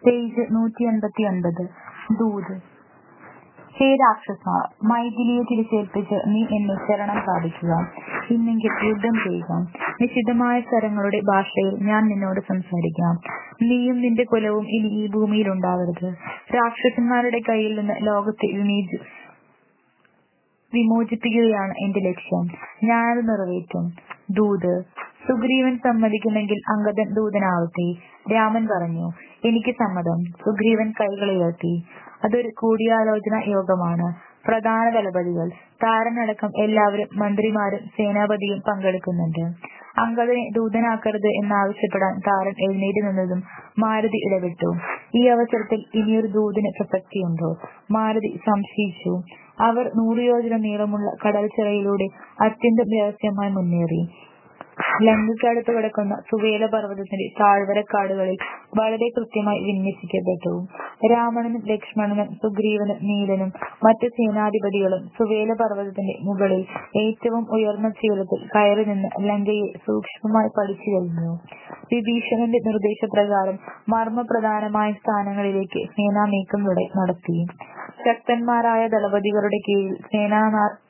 Page നൂറ്റിയെൺപത്തിയൊൻപത് ദൂത് ഹേ രാക്ഷസ മൈഥിലിയെ തിരിച്ചേൽപ്പിച്ച് നീ എന്നെ ശരണം പ്രാപിക്കുക ഇല്ലെങ്കിൽ യുദ്ധം ചെയ്യുക നിശിതമായ സ്വരങ്ങളുടെ ഭാഷയിൽ ഞാൻ നിന്നോട് സംസാരിക്കാം നീയും നിന്റെ കുലവും ഇനി ഈ ഭൂമിയിൽ ഉണ്ടാവരുത് രാക്ഷസന്മാരുടെ കയ്യിൽ നിന്ന് ലോകത്തെ വിമോചി വിമോചിപ്പിക്കുകയാണ് എന്റെ ലക്ഷ്യം ഞാനത് നിറവേറ്റും ദൂത് സുഗ്രീവൻ സമ്മതിക്കുമെങ്കിൽ അംഗദൻ ദൂതനാവട്ടെ രാമൻ പറഞ്ഞു എനിക്ക് സമ്മതം സുഗ്രീവൻ കൈകളുയർത്തി അതൊരു കൂടിയാലോചന യോഗമാണ് പ്രധാന ദളപതികൾ താരനടക്കം എല്ലാവരും മന്ത്രിമാരും സേനാപതിയും പങ്കെടുക്കുന്നുണ്ട് അംഗദനെ ദൂതനാക്കരുത് എന്നാവശ്യപ്പെടാൻ താരൻ എഴുന്നേറ്റ് നിന്നതും മാരുതി ഇടപെട്ടു ഈ അവസരത്തിൽ ഇനിയൊരു ദൂതിന് പ്രസക്തിയുണ്ടോ മാരുതി സംശയിച്ചു അവർ നൂറ് യോജന നീളമുള്ള കടൽച്ചിറയിലൂടെ അത്യന്തം രഹസ്യമായി മുന്നേറി ലങ്കയ്ക്കടുത്ത് കിടക്കുന്ന സുവേല പർവ്വതത്തിന്റെ താഴ്വരക്കാടുകളിൽ വളരെ കൃത്യമായി വിന്യസിക്കപ്പെട്ടു രാവണനും ലക്ഷ്മണനും സുഗ്രീവനും നീലനും മറ്റു സേനാധിപതികളും സുവേല പർവ്വതത്തിന്റെ മുകളിൽ ഏറ്റവും ഉയർന്ന ശീലത്തിൽ കയറി നിന്ന് ലങ്കയെ സൂക്ഷ്മമായി പഠിച്ചു കഴിഞ്ഞു വിഭീഷണന്റെ നിർദ്ദേശപ്രകാരം മർമ്മപ്രധാനമായ സ്ഥാനങ്ങളിലേക്ക് സേനാ നീക്കം നടത്തി ശക്തന്മാരായ ദളപതികളുടെ കീഴിൽ സേനാ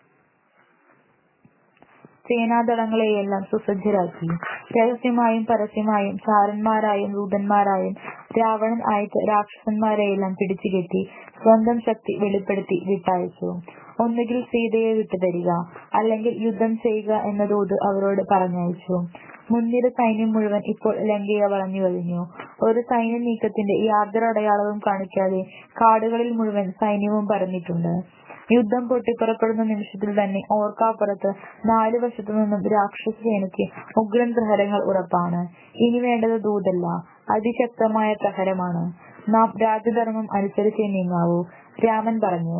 സേനാദളങ്ങളെയെല്ലാം സുസജ്ജരാക്കി രഹസ്യമായും പരസ്യമായും ചാരന്മാരായും ദൂതന്മാരായും രാവണൻ അയച്ച രാക്ഷസന്മാരെയെല്ലാം പിടിച്ചുകെട്ടി സ്വന്തം ശക്തി വെളിപ്പെടുത്തി വിട്ടയച്ചു ഒന്നുകിൽ സീതയെ വിട്ടുതരിക അല്ലെങ്കിൽ യുദ്ധം ചെയ്യുക എന്ന ദൂത് അവരോട് പറഞ്ഞയച്ചു മുൻനിര സൈന്യം മുഴുവൻ ഇപ്പോൾ ലങ്കയെ വളഞ്ഞു കഴിഞ്ഞു ഒരു സൈന്യ നീക്കത്തിന്റെ യാതൊരു അടയാളവും കാണിക്കാതെ കാടുകളിൽ മുഴുവൻ സൈന്യവും പരന്നിട്ടുണ്ട് യുദ്ധം പൊട്ടിപ്പുറപ്പെടുന്ന നിമിഷത്തിൽ തന്നെ ഓർക്കാപ്പുറത്ത് നാലു വശത്തു നിന്നും രാക്ഷസ സേനയ്ക്ക് ഉഗ്രൻ പ്രഹരങ്ങൾ ഉറപ്പാണ് ഇനി വേണ്ടത് ദൂതല്ല അതിശക്തമായ പ്രഹരമാണ് നാം രാജധർമ്മം അനുസരിച്ചേ നീങ്ങാവൂ രാമൻ പറഞ്ഞു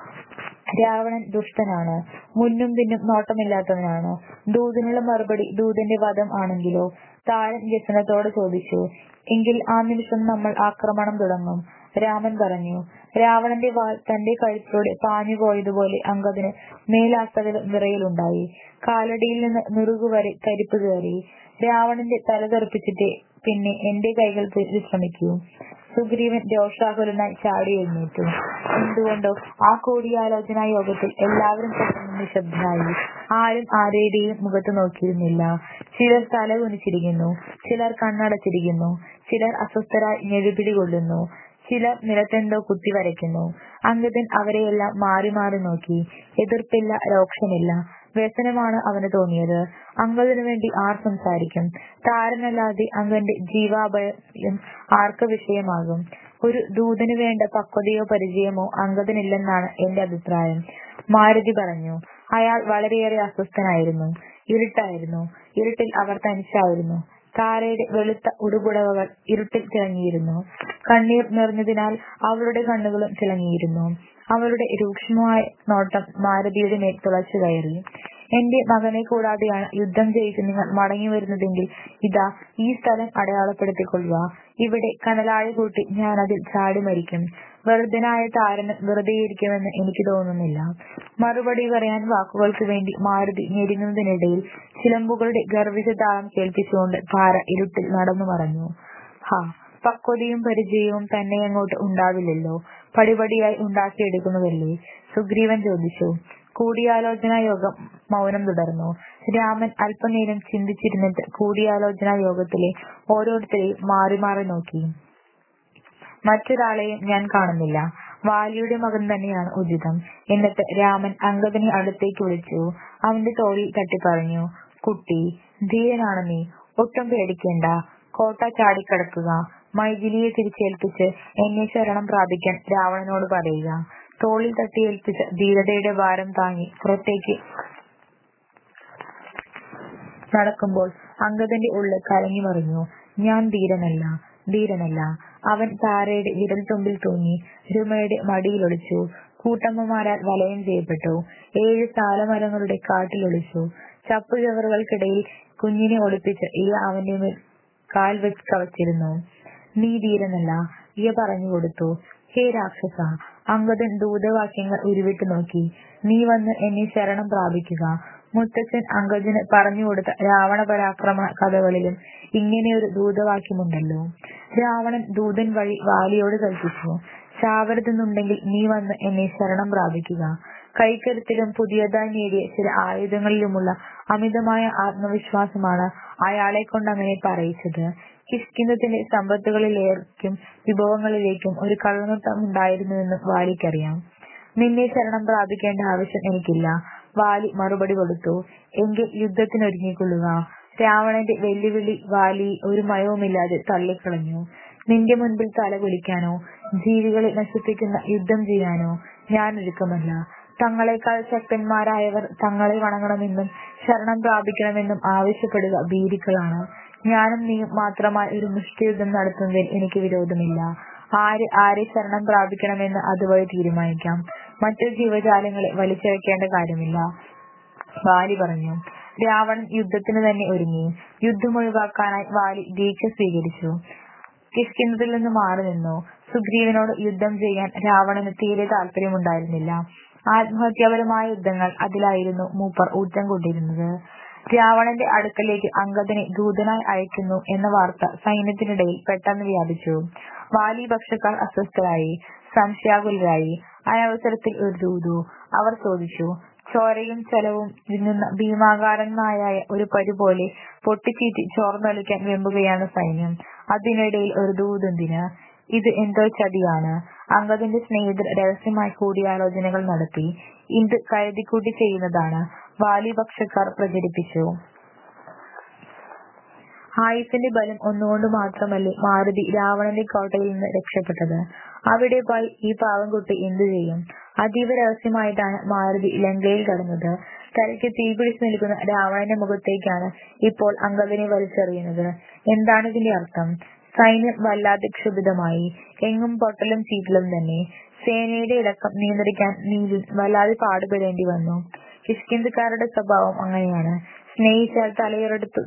രാവണൻ ദുഷ്ടനാണ് മുന്നും പിന്നും നോട്ടമില്ലാത്തവനാണ് ദൂതനുള്ള മറുപടി ദൂതന്റെ വധം ആണെങ്കിലോ താരൻ വ്യസനത്തോടെ ചോദിച്ചു എങ്കിൽ ആ നിമിഷം നമ്മൾ ആക്രമണം തുടങ്ങും രാമൻ പറഞ്ഞു രാവണന്റെ വാൾ തന്റെ കഴുത്തിലൂടെ പാഞ്ഞു പോയതുപോലെ അങ്കദിന് മേലാസകല വിറയലുണ്ടായി കാലടിയിൽ നിന്ന് നുറുകുവരെ കരിപ്പ് കയറി രാവണന്റെ തല തെറിപ്പിച്ചിട്ട് പിന്നെ എന്റെ കൈകൾ വിശ്രമിക്കൂ സുഗ്രീവൻ രോഷാകുലനായി ചാടി എഴുന്നേറ്റു എന്തുകൊണ്ടോ ആ കൂടിയാലോചനാ യോഗത്തിൽ എല്ലാവരും പെട്ടെന്ന് നിശബ്ദരായി ആരും ആരുടെയും മുഖത്ത് നോക്കിയിരുന്നില്ല ചിലർ തല കുനിച്ചിരിക്കുന്നു ചിലർ കണ്ണടച്ചിരിക്കുന്നു ചിലർ അസ്വസ്ഥരായി ഞെഴുപിടി കൊള്ളുന്നു ചിലർ നിലത്തെന്തോ കുത്തി വരയ്ക്കുന്നു അങ്കദൻ അവരെയെല്ലാം മാറി മാറി നോക്കി എതിർപ്പില്ല രോക്ഷമില്ല വ്യസനമാണ് അവന് തോന്നിയത് അങ്കദിനു വേണ്ടി ആർ സംസാരിക്കും താരനല്ലാതെ അങ്കന്റെ ജീവാഭയം ആർക്ക് വിഷയമാകും ഒരു ദൂതന് വേണ്ട പക്വതയോ പരിചയമോ അങ്കദനില്ലെന്നാണ് എന്റെ അഭിപ്രായം മാരുതി പറഞ്ഞു അയാൾ വളരെയേറെ അസ്വസ്ഥനായിരുന്നു ഇരുട്ടായിരുന്നു ഇരുട്ടിൽ അവർ തനിച്ചായിരുന്നു താരയുടെ വെളുത്ത ഉടുപുടവകൾ ഇരുട്ടിൽ തിളങ്ങിയിരുന്നു കണ്ണീർ നിറഞ്ഞതിനാൽ അവളുടെ കണ്ണുകളും തിളങ്ങിയിരുന്നു അവളുടെ രൂക്ഷമായ നോട്ടം മാരുതിയുടെ മേൽ തുളച്ചു കയറി എന്റെ മകനെ കൂടാതെയാണ് യുദ്ധം ജയിച്ച് നിങ്ങൾ മടങ്ങി വരുന്നതെങ്കിൽ ഇതാ ഈ സ്ഥലം അടയാളപ്പെടുത്തിക്കൊള്ളുക ഇവിടെ കനലായ കൂട്ടി ഞാൻ അതിൽ ചാടി മരിക്കും വെറുതനായ താരന് വെറുതെയിരിക്കുമെന്ന് എനിക്ക് തോന്നുന്നില്ല മറുപടി പറയാൻ വാക്കുകൾക്ക് വേണ്ടി മാരുതി ഞെരുങ്ങുന്നതിനിടയിൽ ചിലമ്പുകളുടെ ഗർഭിത താളം കേൾപ്പിച്ചുകൊണ്ട് താര ഇരുട്ടിൽ നടന്നു മറഞ്ഞു ഹാ പക്വതയും പരിചയവും തന്നെ അങ്ങോട്ട് ഉണ്ടാവില്ലല്ലോ പടിപടിയായി ഉണ്ടാക്കിയെടുക്കുന്നതല്ലേ സുഗ്രീവൻ ചോദിച്ചു കൂടിയാലോചനാ യോഗം മൗനം തുടർന്നു രാമൻ അല്പനേരം ചിന്തിച്ചിരുന്നിട്ട് കൂടിയാലോചനാ യോഗത്തിലെ ഓരോരുത്തരെയും മാറി മാറി നോക്കി മറ്റൊരാളെയും ഞാൻ കാണുന്നില്ല വാലിയുടെ മകൻ തന്നെയാണ് ഉചിതം എന്നിട്ട് രാമൻ അങ്കദനെ അടുത്തേക്ക് വിളിച്ചു അവന്റെ തോളിൽ തട്ടി പറഞ്ഞു കുട്ടി ധീരനാണ് നീ ഒട്ടും പേടിക്കേണ്ട കോട്ട ചാടിക്കടക്കുക മൈഥിലിയെ തിരിച്ചേൽപ്പിച്ച് എന്നെ ശരണം പ്രാപിക്കാൻ രാവണനോട് പറയുക തോളിൽ തട്ടിയേൽപ്പിച്ച ധീരതയുടെ ഭാരം താങ്ങി പുറത്തേക്ക് നടക്കുമ്പോൾ അങ്കദന്റെ ഉള്ളിൽ കലങ്ങി മറിഞ്ഞു ഞാൻ ധീരനല്ല ധീരനല്ല അവൻ താരയുടെ വിരൽ തുമ്പിൽ തൂങ്ങി രുമയുടെ മടിയിലൊളിച്ചു കൂട്ടമ്മമാരാൽ വലയം ചെയ്യപ്പെട്ടു ഏഴ് സാലമരങ്ങളുടെ കാട്ടിലൊളിച്ചു ചപ്പുചവറുകൾക്കിടയിൽ കുഞ്ഞിനെ ഒളിപ്പിച്ച് ഇയ അവന്റെ മേൽ കാൽ വെച്ച് കവച്ചിരുന്നു നീ ധീരനല്ല ഇയ പറഞ്ഞു കൊടുത്തു ഹേ രാക്ഷസ അങ്കദൻ ദൂതവാക്യങ്ങൾ ഉരുവിട്ടു നോക്കി നീ വന്ന് എന്നെ ശരണം പ്രാപിക്കുക മുത്തച്ഛൻ അംഗദിന് പറഞ്ഞുകൊടുത്ത രാവണ പരാക്രമ കഥകളിലും ഇങ്ങനെയൊരു ദൂതവാക്യമുണ്ടല്ലോ രാവണൻ ദൂതൻ വഴി വാലിയോട് കൽപ്പിച്ചു ചാവരുതെന്നുണ്ടെങ്കിൽ നീ വന്ന് എന്നെ ശരണം പ്രാപിക്കുക കൈക്കരുത്തിലും പുതിയതായി നേടിയ ചില ആയുധങ്ങളിലുമുള്ള അമിതമായ ആത്മവിശ്വാസമാണ് അയാളെ കൊണ്ട് അങ്ങനെ പറയിച്ചത് കിഷ്കിന്ധത്തിന്റെ സമ്പത്തുകളിലേക്കും വിഭവങ്ങളിലേക്കും ഒരു കള്ളനോട്ടം ഉണ്ടായിരുന്നുവെന്ന് വാലിക്കറിയാം നിന്നെ ശരണം പ്രാപിക്കേണ്ട ആവശ്യം എനിക്കില്ല വാലി മറുപടി കൊടുത്തു എങ്കിൽ യുദ്ധത്തിനൊരുങ്ങിക്കൊള്ളുക രാവണന്റെ വെല്ലുവിളി വാലി ഒരു മയവുമില്ലാതെ തള്ളിക്കളഞ്ഞു നിന്റെ മുൻപിൽ തല കുലിക്കാനോ ജീവികളെ നശിപ്പിക്കുന്ന യുദ്ധം ചെയ്യാനോ ഞാൻ ഒരുക്കമല്ല തങ്ങളെക്കാൾ ശക്തന്മാരായവർ തങ്ങളെ വണങ്ങണമെന്നും ശരണം പ്രാപിക്കണമെന്നും ആവശ്യപ്പെടുക ഭീരുക്കളാണ് ഞാനും നീയും മാത്രമായി ഒരു മുഷ്ടിയുദ്ധം നടത്തുന്നതിൽ എനിക്ക് വിരോധമില്ല ആര് ആരെ ശരണം പ്രാപിക്കണമെന്ന് അതുവഴി തീരുമാനിക്കാം മറ്റു ജീവജാലങ്ങളെ വലിച്ചിഴക്കേണ്ട കാര്യമില്ല വാലി പറഞ്ഞു രാവണൻ യുദ്ധത്തിന് തന്നെ ഒരുങ്ങി യുദ്ധം ഒഴിവാക്കാനായി വാലി ദീക്ഷ സ്വീകരിച്ചു കിഷ്കിന്ധത്തിൽ നിന്ന് മാറി നിന്നു സുഗ്രീവനോട് യുദ്ധം ചെയ്യാൻ രാവണന് തീരെ താല്പര്യമുണ്ടായിരുന്നില്ല ആത്മഹത്യാപരമായ യുദ്ധങ്ങൾ അതിലായിരുന്നു മൂപ്പർ ഊറ്റം കൊണ്ടിരുന്നത് രാവണന്റെ അടുക്കലേക്ക് അംഗദനെ ദൂതനായി അയക്കുന്നു എന്ന വാർത്ത സൈന്യത്തിനിടയിൽ പെട്ടെന്ന് വ്യാപിച്ചു വാലി പക്ഷക്കാർ അസ്വസ്ഥരായി സംശയാകുലരായി അനവസരത്തിൽ ഒരു ദൂതു അവർ ചോദിച്ചു ചോരയും ചെലവും വിങ്ങുന്ന ഭീമാകാരനായ ഒരു പരു പോലെ പൊട്ടിച്ചീറ്റി ചോർന്നൊലിക്കാൻ വെമ്പുകയാണ് സൈന്യം അതിനിടയിൽ ഒരു ദൂതെന്തിന് ഇത് എന്തോ ചതിയാണ് അംഗദിന്റെ സ്നേഹിതർ രഹസ്യമായി കൂടിയാലോചനകൾ നടത്തി ഇത് കരുതിക്കൂട്ടി ചെയ്യുന്നതാണ് വാലിപക്ഷക്കാർ പ്രചരിപ്പിച്ചു ആയുസിന്റെ ബലം ഒന്നുകൊണ്ട് മാത്രമല്ലേ മാരുതി രാവണന്റെ കോട്ടയിൽ നിന്ന് രക്ഷപ്പെട്ടത് അവിടെ പോയി ഈ പാവംകുട്ടി എന്തു ചെയ്യും അതീവ രഹസ്യമായിട്ടാണ് മാരുതി ലങ്കയിൽ കടന്നത് തലയ്ക്ക് തീപിടിച്ചു നിൽക്കുന്ന രാവണന്റെ മുഖത്തേക്കാണ് ഇപ്പോൾ അംഗദിനെ വലിച്ചെറിയുന്നത് എന്താണ് ഇതിന്റെ അർത്ഥം സൈന്യം വല്ലാതെ ക്ഷുഭിതമായി എങ്ങും പൊട്ടലും ചീറ്റലും തന്നെ സേനയുടെ ഇളക്കം നിയന്ത്രിക്കാൻ നീലി വല്ലാതെ പാടുപെടേണ്ടി വന്നു കിഷ്കിന്ധക്കാരുടെ സ്വഭാവം അങ്ങനെയാണ് സ്നേഹിച്ചാൽ തലയുറെടുത്തു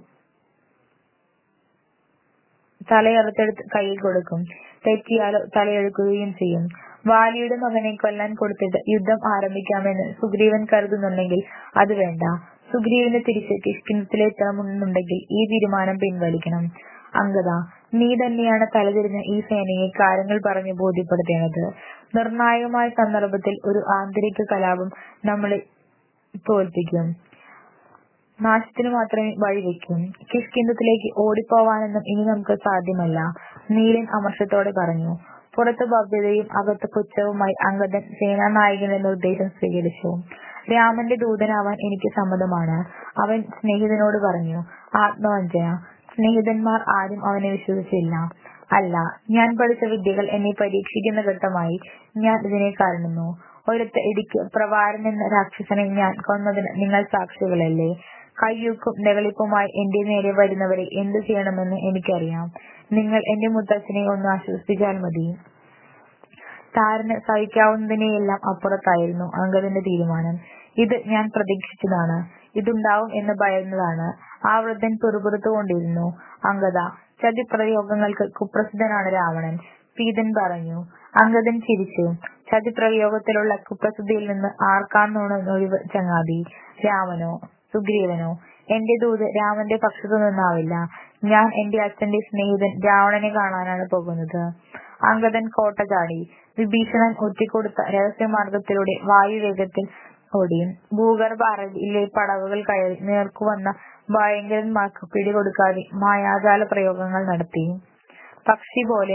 തലയറുത്തെടുത്ത് കയ്യിൽ കൊടുക്കും തെറ്റിയാലോ തലയെടുക്കുകയും ചെയ്യും വാലിയുടെ മകനെ കൊല്ലാൻ കൊടുത്തിട്ട് യുദ്ധം ആരംഭിക്കാമെന്ന് സുഗ്രീവൻ കരുതുന്നുണ്ടെങ്കിൽ അത് വേണ്ട സുഗ്രീവന് തിരിച്ച് കിഷ്കിന്ധത്തിലെത്തണമെന്നുണ്ടെങ്കിൽ ഈ തീരുമാനം പിൻവലിക്കണം അംഗത നീ തന്നെയാണ് തലതിരിഞ്ഞ ഈ സേനയെ കാര്യങ്ങൾ പറഞ്ഞ് ബോധ്യപ്പെടുത്തേണ്ടത് നിർണായകമായ സന്ദർഭത്തിൽ ഒരു ആന്തരിക കലാപം നമ്മളെ തോൽപ്പിക്കും നാശത്തിന് മാത്രമേ വഴിവെക്കും കിഷ്കിന്ധത്തിലേക്ക് ഓടിപ്പോവാനൊന്നും ഇനി നമുക്ക് സാധ്യമല്ല നീലൻ അമർഷത്തോടെ പറഞ്ഞു പുറത്ത് ഭവ്യതയും അകത്ത് പുച്ഛവുമായി അംഗദൻ സേനാനായകന്റെ നിർദ്ദേശം സ്വീകരിച്ചു രാമന്റെ ദൂതനാവാൻ എനിക്ക് സമ്മതമാണ് അവൻ സ്നേഹിതനോട് പറഞ്ഞു ആത്മവഞ്ചന സ്നേഹിതന്മാർ ആരും അവനെ വിശ്വസിച്ചില്ല അല്ല ഞാൻ പഠിച്ച വിദ്യകൾ എന്നെ പരീക്ഷിക്കുന്ന ഘട്ടമായി ഞാൻ ഇതിനെ കാണുന്നു ഒരൊറ്റ ഇടിക്ക് പ്രവാരൻ എന്ന രാക്ഷസനെ ഞാൻ കൊന്നതിന് നിങ്ങൾ സാക്ഷികളല്ലേ കയ്യൂക്കും നെകളിപ്പുമായി എന്റെ നേരെ വരുന്നവരെ എന്ത് ചെയ്യണമെന്ന് എനിക്കറിയാം നിങ്ങൾ എന്റെ മുത്തച്ഛനെ ഒന്ന് ആശ്വസിപ്പിച്ചാൽ മതി താരന് സഹിക്കാവുന്നതിനെയെല്ലാം അപ്പുറത്തായിരുന്നു അങ്കദന്റെ തീരുമാനം ഇത് ഞാൻ പ്രതീക്ഷിച്ചതാണ് ഇതുണ്ടാവും എന്ന് ഭയന്നതാണ് ആ വൃദ്ധൻ പിറുപിറുത്തുകൊണ്ടിരുന്നു അങ്കദ ചതിപ്രയോഗങ്ങൾക്ക് കുപ്രസിദ്ധനാണ് രാവണൻ പീതൻ പറഞ്ഞു അങ്കദൻ ചിരിച്ചു ചതിപ്രയോഗത്തിലുള്ള കുപ്രസിദ്ധിയിൽ നിന്ന് ആർക്കാന്നൊഴിവ് ചങ്ങാതി രാമനോ സുഗ്രീവനോ എന്റെ ദൂത് രാമന്റെ പക്ഷത്തു നിന്നാവില്ല ഞാൻ എന്റെ അച്ഛന്റെ സ്നേഹിതൻ രാവണനെ കാണാനാണ് പോകുന്നത് അങ്കദൻ കോട്ട ചാടി വിഭീഷണൻ ഒറ്റിക്കൊടുത്ത രഹസ്യമാർഗത്തിലൂടെ വായുവേഗത്തിൽ ഓടി ഭൂഗർഭ അറയിലെ പടവുകൾ കയറി നേർക്കുവന്ന ഭയങ്കരന്മാർക്ക് പിടികൊടുക്കാതെ മായാജാല പ്രയോഗങ്ങൾ നടത്തി പക്ഷി പോലെ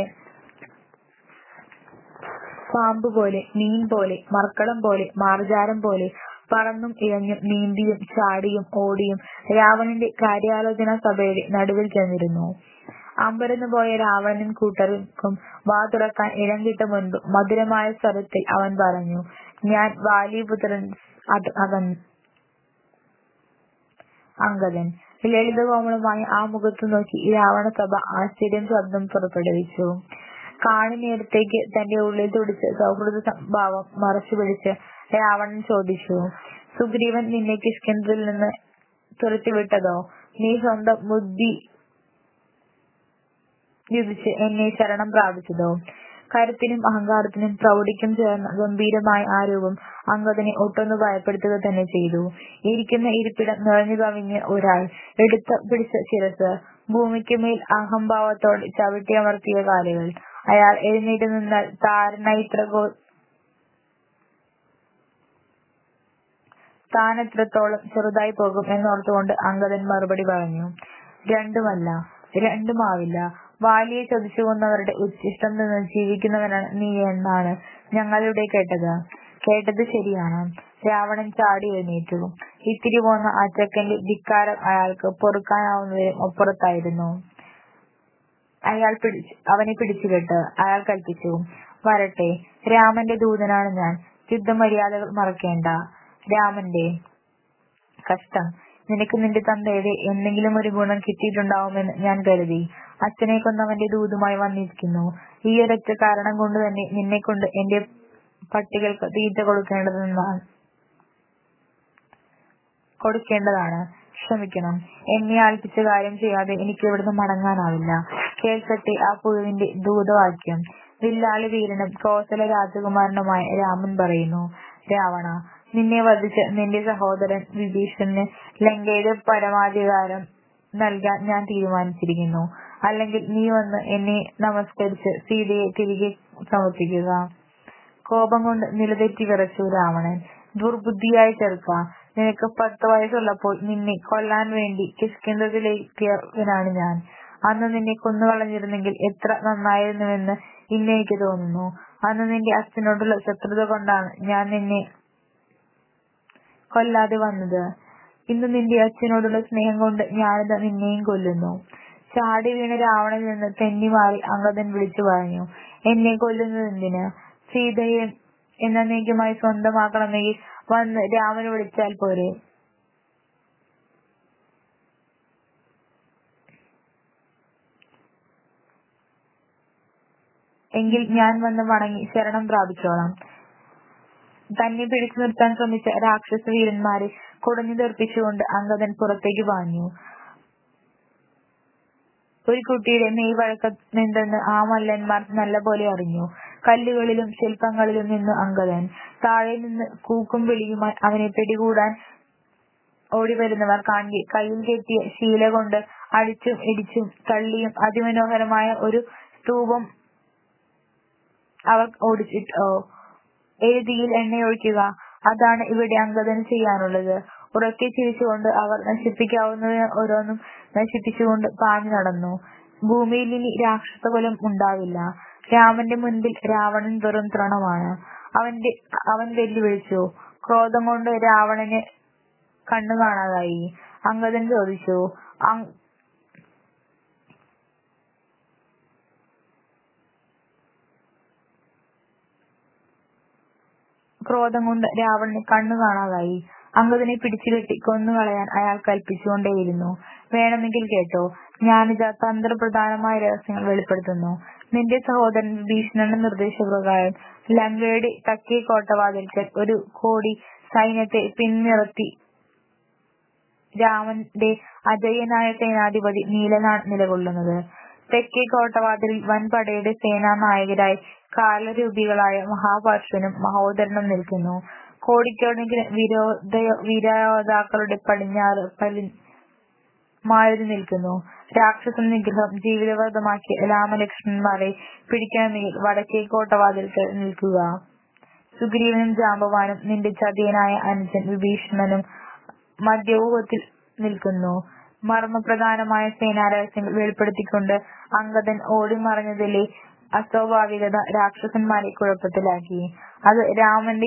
പാമ്പ് പോലെ മീൻ പോലെ മർക്കളം പോലെ മാർജാരം പോലെ പറന്നും ഇഴഞ്ഞും നീന്തിയും ചാടിയും ഓടിയും രാവണന്റെ കാര്യാലോചന സഭയുടെ നടുവിൽ ചെന്നിരുന്നു അമ്പരന്നു പോയ രാവണൻ കൂട്ടർക്കും വാ തുറക്കാൻ ഇടം കിട്ടും മുൻപ് മധുരമായ സ്വരത്തിൽ അവൻ പറഞ്ഞു ഞാൻ വാലിപുത്രൻ അത് അകൻ അങ്കദൻ ലളിതകോമളമായ ആ മുഖത്ത് നോക്കി രാവണ സഭ ആശ്ചര്യം ശബ്ദം പുറപ്പെടുവിച്ചു കാണി നേരത്തേക്ക് തന്റെ ഉള്ളിൽ തുടിച്ച് സൗഹൃദ ഭാവം മറച്ചു പിടിച്ച് രാവണൻ ചോദിച്ചു സുഗ്രീവൻ നിന്നെ കിഷ്കിന്ധയിൽ നിന്ന് തുരത്തിവിട്ടതോ നീ സ്വന്തം ബുദ്ധി യുധിച്ച് എന്നെ ശരണം പ്രാപിച്ചതോ കരുത്തിനും അഹങ്കാരത്തിനും പ്രൗഢിക്കും ചേർന്ന ഗംഭീരമായ ആ രൂപം അംഗദനെ ഒട്ടൊന്നു ഭയപ്പെടുത്തുക തന്നെ ചെയ്തു. ഇരിക്കുന്ന ഇരിപ്പിടം നിറഞ്ഞു കവിഞ്ഞ് ഒരാൾ എടുത്ത് പിടിച്ച ശിരസ്സ്, ഭൂമിക്കുമേൽ അഹംഭാവത്തോടെ ചവിട്ടിയമർത്തിയ കാലുകൾ. അയാൾ എഴുന്നേറ്റു നിന്നാൽ താനെത്രത്തോളം ചെറുതായിപ്പോകും എന്നോർത്തുകൊണ്ട് അംഗദൻ മറുപടി പറഞ്ഞു. രണ്ടുമല്ല, രണ്ടുമാവില്ല. വാലിയെ ചതിച്ചുകൊന്നവരുടെ ഉച്ഛിഷ്ടം തിന്ന് ജീവിക്കുന്നവനാണ് നീ എന്നാണ് ഞങ്ങളിവിടെ കേട്ടത്. കേട്ടത് ശരിയാണ്. രാവണൻ ചാടി എഴുന്നേറ്റു. ഇത്തിരി പോന്ന ആ ചെക്കന്റെ ധിക്കാരം അയാൾക്ക് പൊറുക്കാനാവുന്നതിലും അപ്പുറത്തായിരുന്നു. അവനെ പിടിച്ചുകെട്ട്. അയാൾ കല്പിച്ചു. വരട്ടെ. രാമന്റെ ദൂതനാണ് ഞാൻ. യുദ്ധമര്യാദകൾ മറക്കേണ്ട. രാമന്റെ. കഷ്ടം. നിനക്ക് നിന്റെ തന്തയുടെ എന്തെങ്കിലുമൊരു ഗുണം കിട്ടിയിട്ടുണ്ടാവുമെന്ന് ഞാൻ കരുതി. അച്ഛനെ കൊന്നവന്റെ ദൂതുമായി വന്നിരിക്കുന്നു. ഈയൊരൊറ്റ കാരണം കൊണ്ടുതന്നെ നിന്നെക്കൊണ്ട് എന്റെ പട്ടികൾക്ക് തീറ്റ കൊടുക്കേണ്ടതാണ്. ക്ഷമിക്കണം. എന്നെ ഏല്പിച്ച കാര്യം ചെയ്യാതെ എനിക്കിവിടുന്ന് മടങ്ങാനാവില്ല. കേൾക്കട്ടെ ആ പുഴുവിന്റെ ദൂതവാക്യം. വില്ലാളി വീരനും കോസല രാജകുമാരനുമായ രാമൻ പറയുന്നു. രാവണാ, നിന്നെ വധിച്ച നിന്റെ സഹോദരൻ വിഭീഷണന് ലങ്കയുടെ പരമാധികാരം നൽകാൻ ഞാൻ തീരുമാനിച്ചിരിക്കുന്നു. അല്ലെങ്കിൽ നീ വന്ന് എന്നെ നമസ്കരിച്ച് സീതയെ തിരികെ സമർപ്പിക്കുക. കോപം കൊണ്ട് നിലതെറ്റി വിറച്ചു രാവണൻ. ദുർബുദ്ധിയായ ചെറുക്കാ, നിനക്ക് പത്ത് വയസ്സുള്ളപ്പോൾ നിന്നെ കൊല്ലാൻ വേണ്ടി കിഷ്കിന്ധയിലെത്തിയവനാണ് ഞാൻ. അന്ന് നിന്നെ കൊന്നുകളഞ്ഞിരുന്നെങ്കിൽ എത്ര നന്നായിരുന്നുവെന്ന് ഇന്നെനിക്ക് തോന്നുന്നു. അന്ന് നിന്റെ അച്ഛനോടുള്ള ശത്രുത കൊണ്ടാണ് ഞാൻ നിന്നെ കൊല്ലാതെ വന്നത്. ഇന്ന് നിന്റെ അച്ഛനോടുള്ള സ്നേഹം കൊണ്ട് ഞാനിതാ നിന്നെയും കൊല്ലുന്നു. ചാടിവീണ രാവണനിൽ നിന്ന് തെന്നിമാറി അംഗദൻ വിളിച്ചു പറഞ്ഞു. എന്നെ കൊല്ലുന്നതെന്തിന്? സീതയെ എന്നെന്നേക്കുമായി സ്വന്തമാക്കണമെങ്കിൽ വന്ന് രാമന് വിളിച്ചാൽ പോരെ. എങ്കിൽ ഞാൻ വന്ന് വണങ്ങി ശരണം പ്രാപിച്ചോളാം. തന്നെ പിടിച്ചു നിർത്താൻ ശ്രമിച്ച രാക്ഷസവീരന്മാരെ കുടഞ്ഞു തെറിപ്പിച്ചുകൊണ്ട് അംഗദൻ പുറത്തേക്ക് പാഞ്ഞു. ഒരു കുട്ടിയുടെ മെയ് വഴക്കമെന്തെന്ന് ആ മല്ലന്മാർ നല്ലപോലെ അറിഞ്ഞു. കല്ലുകളിലും ശില്പങ്ങളിലും നിന്നു അംഗദൻ. താഴെനിന്ന് കൂക്കും വിളിയുമായി അവനെ പിടികൂടാൻ ഓടിവരുന്നവർ കാൺകെ കയ്യിൽ കെട്ടിയ ശീലകൊണ്ട് അടിച്ചും ഇടിച്ചും തള്ളിയും അതിമനോഹരമായ ഒരു സ്തൂപം അവർ ഓടിച്ചിട്ടു. എരുതിയിൽ എണ്ണയൊഴിക്കുക. അതാണ് ഇവിടെ അംഗദന് ചെയ്യാനുള്ളത്. ഉറക്കെ ചിരിച്ചുകൊണ്ട് അവർ നശിപ്പിക്കാവുന്നതിനെ ഓരോന്നും നശിപ്പിച്ചുകൊണ്ട് പാഞ്ഞു നടന്നു. ഭൂമിയിലിനി രാക്ഷസകുലം ഉണ്ടാവില്ല. രാമന്റെ മുൻപിൽ രാവണൻ വെറും തൃണമാണ്. അവൻ വെല്ലുവിളിച്ചു. ക്രോധം കൊണ്ട് രാവണന് കണ്ണു കാണാതായി. അംഗദൻ ചോദിച്ചു. ക്രോധം കൊണ്ട് രാവണന് കണ്ണു കാണാതായി. അംഗദനെ പിടിച്ചുകെട്ടി കൊന്നുകളയാൻ അയാൾ കല്പിച്ചുകൊണ്ടേയിരുന്നു. വേണമെങ്കിൽ കേട്ടോ. ഞാനിതാ തന്ത്രപ്രധാനമായ രഹസ്യങ്ങൾ വെളിപ്പെടുത്തുന്നു. നിന്റെ സഹോദരൻ വിഭീഷണന്റെ നിർദ്ദേശപ്രകാരം ലങ്കയുടെ തെക്കേ കോട്ടവാതിൽക്കൽ ഒരു കോടി സൈന്യത്തെ പിൻനിറുത്തി രാമന്റെ അജയ്യനായ സേനാധിപതി നീലനാണ് നിലകൊള്ളുന്നത്. തെക്കേ കോട്ടവാതിലിൽ വൻപടയുടെ സേനാനായകരായി കാലരൂപികളായ മഹാപാർശ്വനും മഹോദരനും നിൽക്കുന്നു. കോടിക്കണക്കിന് വീരയോദ്ധാക്കളുടെ പടിഞ്ഞാറ് മാരുതി നിൽക്കുന്നു. രാക്ഷസനിഗ്രഹം ജീവിതവ്രതമാക്കിയ രാമലക്ഷ്മണന്മാരെ പിടിക്കണമെങ്കിൽ വടക്കേ കോട്ടവാതിൽക്കൽ നിൽക്കുക. സുഗ്രീവനും ജാംബവാനും നിന്റെ ചതിയനായ അനുജൻ വിഭീഷണനും മധ്യവ്യൂഹത്തിൽ നിൽക്കുന്നു. മർമ്മപ്രധാനമായ സേനാരഹസ്യങ്ങൾ വെളിപ്പെടുത്തിക്കൊണ്ട് അംഗദൻ ഓടിമറഞ്ഞതിലെ അസ്വാഭാവികത രാക്ഷസന്മാരെ കുഴപ്പത്തിലാക്കി. അത് രാമന്റെ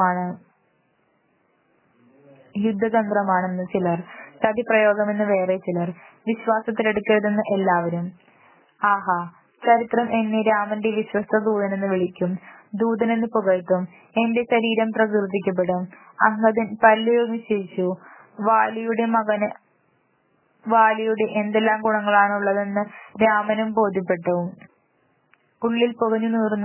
യുദ്ധതന്ത്രമാണെന്ന് ചിലർ, ചതിപ്രയോഗമെന്ന് വേറെ ചിലർ, വിശ്വാസത്തിലെടുക്കരുതെന്ന് എല്ലാവരും. ആഹാ, ചരിത്രം എന്നെ രാമന്റെ വിശ്വസ്ത ദൂതനെന്ന് വിളിക്കും. ദൂതനെന്ന് പുകഴ്ത്തും. എന്റെ ശരീരം പ്രകീർത്തിക്കപ്പെടും. അംഗദൻ പല്ലുരുമ്മി ചിരിച്ചു. വാലിയുടെ മകന് വാലിയുടെ എന്തെല്ലാം ഗുണങ്ങളാണുള്ളതെന്ന് രാമനും ബോധ്യപ്പെട്ടു. ഉള്ളിൽ പുകഞ്ഞു നീറുന്ന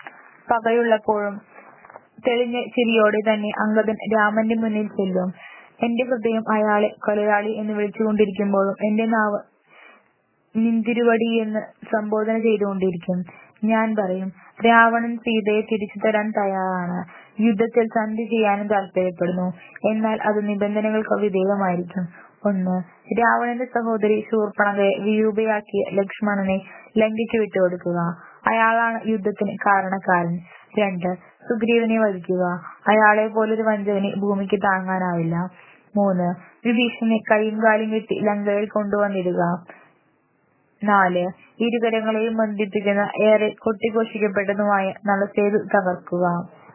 പകയുള്ളപ്പോഴും തെളിഞ്ഞ ചിരിയോടെ തന്നെ അംഗദൻ രാമന്റെ മുന്നിൽ ചെല്ലും. എന്റെ ഹൃദയം അയാളെ കൊലയാളി എന്ന് വിളിച്ചുകൊണ്ടിരിക്കുമ്പോഴും എന്റെ നാവ് നിന്തിരുവടി എന്ന് സംബോധന ചെയ്തുകൊണ്ടിരിക്കും ഞാൻ പറയും രാവണൻ സീതയെ തിരിച്ചു തരാൻ തയ്യാറാണ് യുദ്ധത്തിൽ സന്ധി ചെയ്യാനും താല്പര്യപ്പെടുന്നു എന്നാൽ അത് നിബന്ധനകൾക്ക് വിധേയമായിരിക്കും ഒന്ന് രാവണന്റെ സഹോദരി ശൂർപ്പണഖയെ വിരൂപയാക്കിയ ലക്ഷ്മണനെ ലങ്കിച്ചു വിട്ടുകൊടുക്കുക അയാളാണ് യുദ്ധത്തിന് കാരണക്കാരൻ രണ്ട് സുഗ്രീവനെ വധിക്കുക അയാളെ പോലൊരു വഞ്ചകനെ ഭൂമിക്ക് താങ്ങാനാവില്ല മൂന്ന് വിഭീഷണനെ കൈയും കാലും കെട്ടി ലങ്കയിൽ കൊണ്ടുവന്നിടുക നാല് ഇരുകരങ്ങളെയും ബന്ധിപ്പിക്കുന്ന ഏറെ കൊട്ടിഘോഷിക്കപ്പെട്ടതുമായ നളസേതു തകർക്കുക